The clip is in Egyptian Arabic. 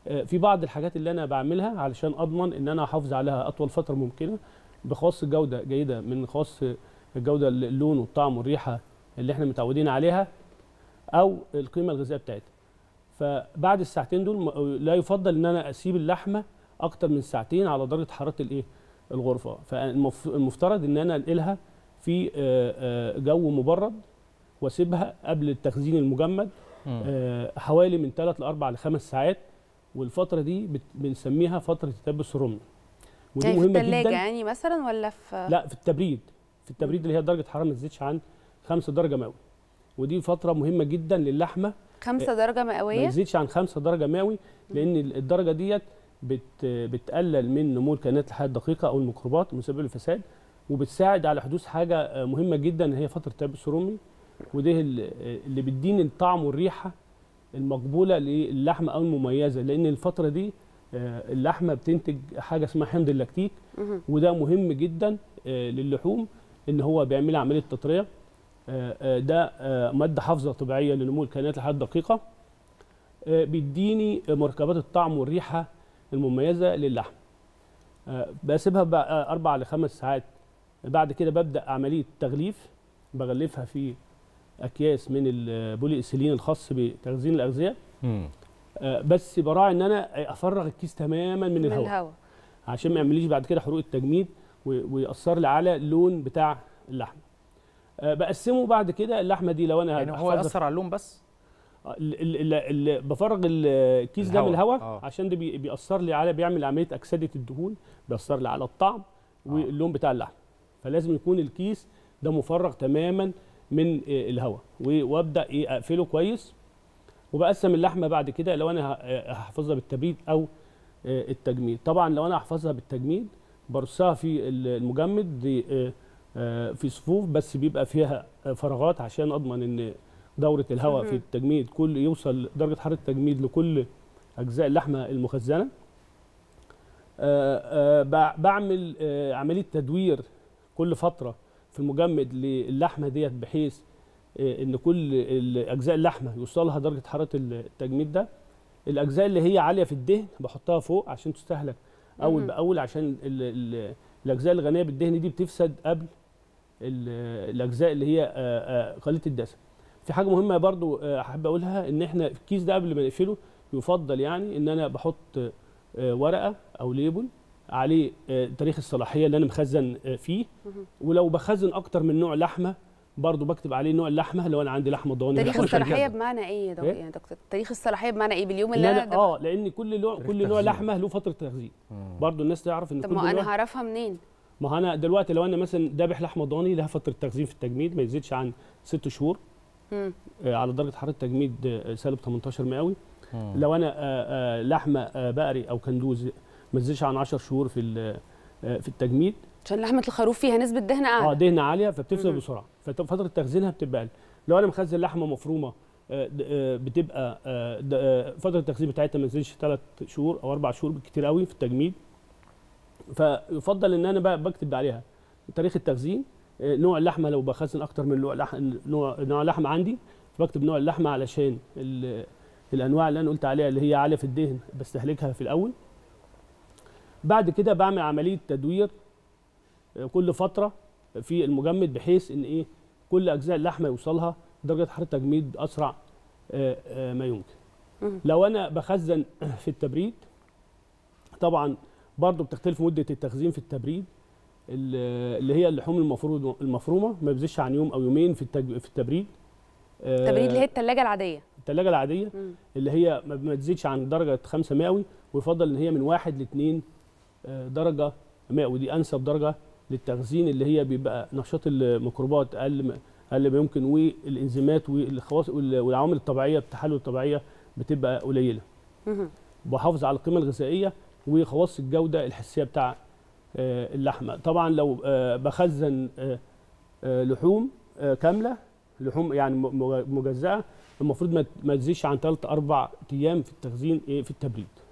آه، في بعض الحاجات اللي انا بعملها علشان اضمن ان انا احافظ عليها اطول فتره ممكنه بخواص جوده جيده من خواص الجوده اللون والطعم والريحه اللي احنا متعودين عليها او القيمه الغذائيه بتاعتها فبعد الساعتين دول م- لا يفضل ان انا اسيب اللحمه اكتر من ساعتين على درجه حراره الايه الغرفه فالمفترض ان انا انقلها في آه، آه، جو مبرد واسيبها قبل التخزين المجمد مم. آه، حوالي من 3 ل 4 ل 5 ساعات والفتره دي بت- بنسميها فتره التبس الرمل ودي يعني في مهمه الثلاجه جدا يعني مثلا ولا في لا في التبريد في التبريد اللي هي درجه حراره ما تزيدش عن 5 درجه مئوي ودي فتره مهمه جدا للحمه خمسة درجة ما مئوية يزيدش عن 5 درجه مئوي لان الدرجه ديت بت بتقلل من نمو الكائنات الحيه الدقيقه او الميكروبات المسببه للفساد وبتساعد على حدوث حاجه آه، مهمه جدا هي فتره التيبس الرومي وده ال- اللي بيديني الطعم والريحه المقبوله للحمه او المميزه لان الفتره دي آه، اللحمه بتنتج حاجه اسمها حمض اللاكتيك مهم. وده مهم جدا آه، للحوم ان هو بيعمل عمليه تطريه آه، آه، ده آه، ماده حافظه طبيعيه لنمو الكائنات الحيه الدقيقه آه، بيديني مركبات الطعم والريحه المميزه للحم آه، بسيبها بقى اربع لخمس ساعات بعد كده ببدا عمليه تغليف بغلفها في اكياس من البولي اسيلين الخاص بتخزين الاغذيه مم. آه، بس براعي ان انا افرغ الكيس تماما من من الهواء الهواء عشان ما يعمليش بعد كده حروق التجميد و- ويأثر لي على اللون بتاع اللحمه آه، بقسمه بعد كده اللحمه دي لو انا يعني هو هحفظها- ياثر على اللون بس ال- ال- ال- ال- بفرغ ال- الكيس ده من الهواء، الهواء آه. عشان ده بي- بيأثر لي على بيعمل عمليه اكسده الدهون بيأثر لي على الطعم واللون بتاع اللحم فلازم يكون الكيس ده مفرغ تماما من آه، الهواء و- وابدا ايه اقفله كويس وبقسم اللحمه بعد كده لو انا ه- آه، هحفظها بالتبريد او آه، التجميد طبعا لو انا هحفظها بالتجميد برصها في ال- المجمد دي، آه، آه، في صفوف بس بيبقى فيها آه، فراغات عشان اضمن ان دوره الهواء في مهم. التجميد كل يوصل درجه حراره التجميد لكل اجزاء اللحمه المخزنه آه، آه، بع- بعمل آه، عمليه تدوير كل فتره في المجمد للحمه ديت بحيث آه، ان كل ال- اجزاء اللحمه يوصلها درجه حراره التجميد ده الاجزاء اللي هي عاليه في الدهن بحطها فوق عشان تستهلك اول مهم. باول عشان ال ال الاجزاء الغنيه بالدهن دي بتفسد قبل ال- الاجزاء اللي هي آه، آه، قليله الدسم في حاجه مهمه برضو آه، احب اقولها ان احنا في الكيس ده قبل ما نقفله يفضل يعني ان انا بحط آه، ورقه او ليبل عليه آه، تاريخ الصلاحيه اللي انا مخزن آه، فيه مهم. ولو بخزن اكتر من نوع لحمه برضو بكتب عليه نوع اللحمه لو انا عندي لحمه ضاني تاريخ لحمة الصلاحية كذا. بمعنى ايه يا دكتور إيه؟ يعني دكتور تاريخ الصلاحية بمعنى ايه باليوم إن اللي أنا انا اه لان كل نوع تاريخ كل نوع تخزين. لحمه له فتره تخزين مم. برضو الناس تعرف ان طب كل ما انا نوع هعرفها منين ما هو انا دلوقتي لو انا مثلا ذابح لحمه ضاني لها فتره تخزين في التجميد ما يزيدش عن ست شهور مم. آه، على درجه حراره تجميد آه، سالب 18 مئوي مم. لو انا آه، آه، لحمه آه، بقري او كندوز ما تزيدش عن 10 شهور في ال- آه، في التجميد عشان لحمة الخروف فيها نسبة دهن اه اعلى دهنه عاليه فبتفسد مهم. بسرعه ففتره تخزينها بتبقى اقل لو انا مخزن لحمه مفرومه آه، د- آه، بتبقى آه، د- آه، فتره التخزين بتاعتها ما تزيدش ثلاث شهور او اربع شهور بالكتير قوي في التجميد فيفضل ان انا بقى بكتب عليها تاريخ التخزين آه، نوع اللحمه لو بخزن اكتر من نوع لحمه نوع نوع لحمه عندي بكتب نوع اللحمه علشان ال- الانواع اللي انا قلت عليها اللي هي عاليه في الدهن بستهلكها في الاول بعد كده بعمل عمليه تدوير آه، كل فتره في المجمد بحيث ان ايه كل اجزاء اللحمه يوصلها درجه حراره تجميد اسرع آه، آه، ما يمكن مم. لو انا بخزن في التبريد طبعا برضو بتختلف مده التخزين في التبريد ال- اللي هي اللحوم المفروض المفرومه ما بيزيدش عن يوم او يومين في التج... في التبريد آه، التبريد اللي هي الثلاجة العادية الثلاجه العاديه مم. اللي هي ما ما تزيدش عن درجه 5 مئوي ويفضل ان هي من 1 ل 2 درجه مئوي دي انسب درجه للتخزين اللي هي بيبقى نشاط الميكروبات اقل ما اقل ما يمكن والانزيمات والخواص وال- والعوامل الطبيعيه التحلل الطبيعيه بتبقى قليله مهم. بحافظ على القيمه الغذائيه وخواص الجوده الحسيه بتاع آه، اللحمه طبعا لو آه، بخزن آه، آه، لحوم آه، كامله لحوم يعني م- مجزاه المفروض ما- ما تزيدش عن 3 4 ايام في التخزين إيه، في التبريد